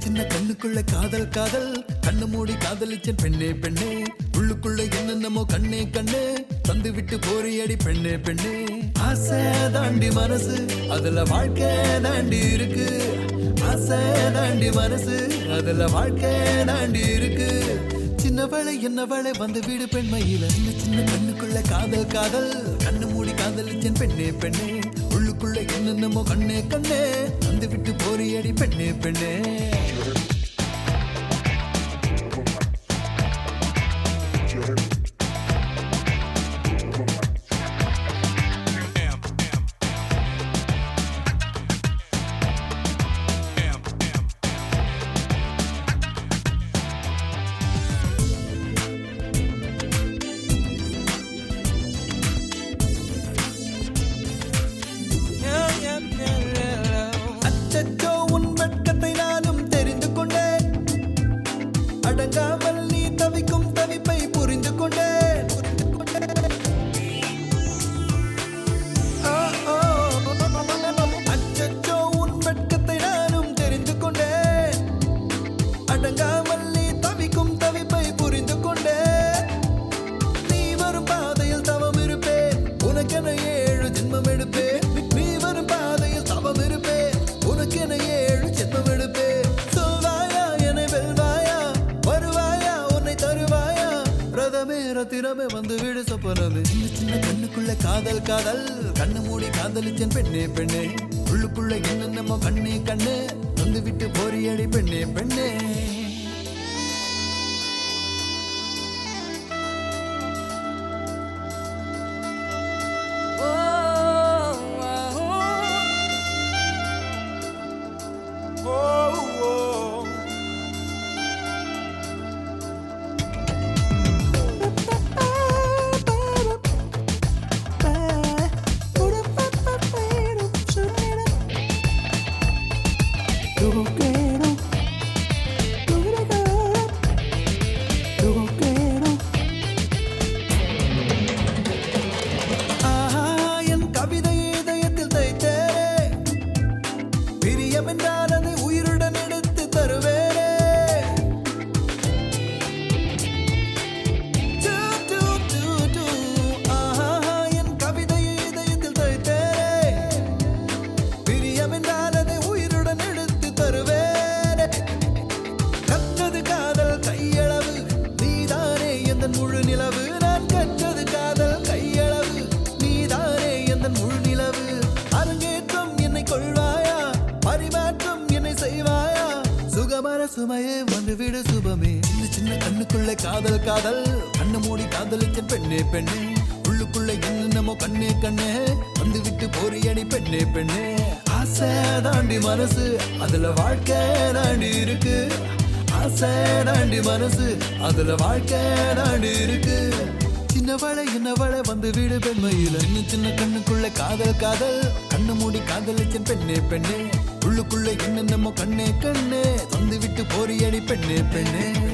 சின்ன கண்ணுக்குள்ள காதல் காதல் கண்ணு மூடி காதலிச்சன் பெண்ணே பெண்ணே உள்ளுக்குள்ள என்னென்னமோ கண்ணே கண்ணே தந்து விட்டு போறியடி பெண்ணே பெண்ணே ஆசை தாண்டி மனசு அதுல வாழ்க்கை தாண்டி இருக்கு ஆசை தாண்டி மனசு அதுல வாழ்க்கை தாண்டி இருக்கு சின்னவளை என்னவளை வந்து வீடு பெண்மையில இந்த சின்ன கண்ணுக்குள்ள காதல் காதல் கண்ணு மூடி காதலிச்சன் பெண்ணே பெண்ணே உள்ளுக்குள்ள என்னென்னமோ கண்ணே கண்ணே வந்து விட்டு போறியடி பெண்ணே பெண்ணே அச்சச்சோ உன் வெட்கத்தை நானும் தெரிந்து கொண்டேன் அடங்காமல் நீ தவிக்கும் தவிப்பை புரிந்து கொண்டேன் ஆ, ஆ, அச்சச்சோ உன் வெட்கத்தை நானும் தெரிந்து கொண்டேன் அடங்காமல் நீ தவிக்கும் தவிப்பை புரிந்து கொண்டேன் நீ வரும் பாதையில் தவம் இருப்பேன் உனக்கென ஏழு ஜென்மம் எடுப்பேன் நீ வரும் பாதையில் தவம் இருப்பேன் உனக்கென ஏழு ஜென்மம் எடுப்பேன் சொல்வாயா என்னை வெல்வாயா வருவாயா உன்னை தருவாயா ரதமே ரத்திரமே வந்து வீடு சொப்பனது சின்ன சின்ன கண்ணுக்குள்ள காதல் காதல் கண்ணு மூடி காதலிச்சன் பெண்ணே பெண்ணே உள்ளுக்குள்ள என்னென்னமோ கண்ணே கண்ணே வந்து விட்டு போறியடி பெண்ணே பெண்ணே ஆஹா, என் கவிதை இதயத்தில் தைத்தேனே. பிரியம் என்றால் அதை உயிருடன் எடுத்து தருவேனே. டூ, டூ, டூ, டூ. ஆஹா, என் கவிதை இதயத்தில் தைத்தேனே. பிரியம் என்றால் அதை உயிருடன் எடுத்து தருவேனே. கற்றது காதல் கையளவு நீதானே எந்த முழு நிலவு நான் கற்றது காதல் கையளவு நீதானே எந்த முழு நிலவு அரங்கேற்றம் என்னை கொள்வாயா பரிமாற்றம் என்னை செய்வாயா சுகமர சுமையே வந்து விடு சுபமே சின்ன சின்ன கண்ணுக்குள்ள காதல் காதல் கண்ணு மூடி காதலிச்ச பெண்ணே பெண்ணே உள்ளுக்குள்ள என்னென்னமோ கண்ணே கண்ணே வந்து விட்டு போறியடி பெண்ணே பெண்ணே ஆசை தாண்டி மனசு அதுல வாழ்க்கை தாண்டி இருக்கு ஆசை தாண்டி மனசு அதுல வாழ்க்கை தாண்டி இருக்கு சின்னவளை என்னவளை வந்து வீடு பெண்மையில இன்னும் சின்ன கண்ணுக்குள்ள காதல் காதல் கண்ணு மூடி காதலிச்சன் பெண்ணே பெண்ணே உள்ளுக்குள்ள என்னென்னமோ கண்ணே கண்ணே தந்து விட்டு போறியடி பெண்ணே பெண்ணே